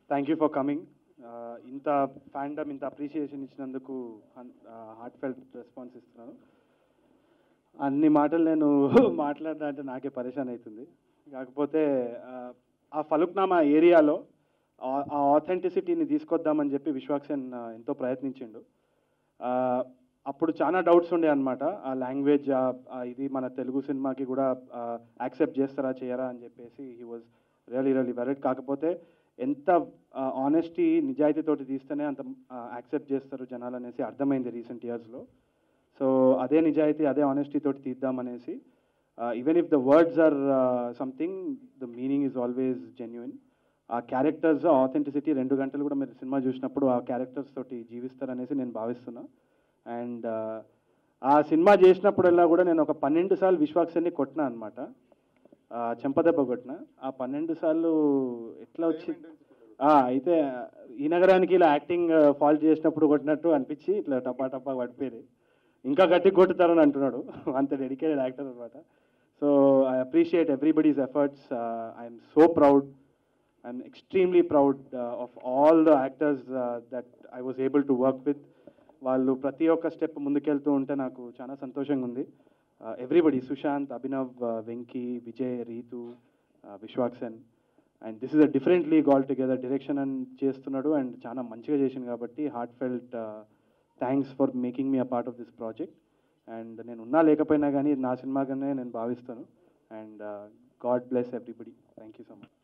thank you for coming ఇంత fandom ఇంత appreciation ఇచ్చినందుకు హార్ట్ ఫెల్ట్ రెస్పాన్స్ ఇస్తున్నాను అన్ని మాటలు నేను మాట్లాడినా అంటే నాకే పరేషాన్ అవుతుంది కాకపోతే ఆ, ఆ ఫలుక్నామా ఏరియాలో ఆ- ఆ ఆథెంటిసిటీని తీసుకొద్దామని చెప్పి విశ్వాక్సేన్ ఆ, ఎంతో ప్రయత్నించిండు ఆ, అప్పుడు చాలా డౌట్స్ ఉండే అనమాట ఆ లాంగ్వేజ్ ఇది మన తెలుగు సినిమాకి కూడా యాక్సెప్ట్ చేస్తారా చేయరా అని చెప్పేసి he was really really variety కాకపోతే ఎంత ఆనెస్టీ నిజాయితీతోటి తీస్తేనే అంత యాక్సెప్ట్ చేస్తారు జనాలు అనేసి అర్థమైంది రీసెంట్ ఇయర్స్లో సో అదే నిజాయితీ అదే ఆనెస్టీ తోటి తీద్దామనేసి even if the words are something the meaning is always genuine uh characters authenticity రెండు గంటలు కూడా మీరు సినిమా చూసినప్పుడు ఆ క్యారెక్టర్స్ తోటి జీవిస్తారనేసి నేను భావిస్తున్నా అండ్ ఆ సినిమా చేసినప్పుడల్లా కూడా నేను ఒక పన్నెండు సార్లు విశ్వాక్సన్ని కొట్టినా అనమాట చెంపదెబ్బ కొట్టిన ఆ పన్నెండు సార్లు ఎట్లా వచ్చి ఆ, అయితే ఈ నగరానికి ఇలా యాక్టింగ్ ఫాల్ట్ చేసినప్పుడు కొట్టినట్టు అనిపించి ఇట్లా టపా టపా పడిపోయింది ఇంకా గట్టి కొట్టుతారని అంటున్నాడు అంత డెడికేటెడ్ యాక్టర్ అనమాట so I appreciate everybody's efforts I'm so proud I'm extremely proud of all the actors that I was able to work with వాళ్ళు ప్రతి ఒక్క స్టెప్ ముందుకెళ్తూ ఉంటే నాకు చాలా సంతోషంగా ఉంది everybody Sushanth Abhinav Venky Vijay Ritu Vishwaksen and this is a different league all together direction అని చేస్తున్నాడు అండ్ చాలా మంచిగా చేసింది కాబట్టి heartfelt thanks for making me a part of this project and నేను ఉన్నా లేకపోయినా కానీ ఇది నా సినిమాగానే నేను భావిస్తాను and God bless everybody thank you so much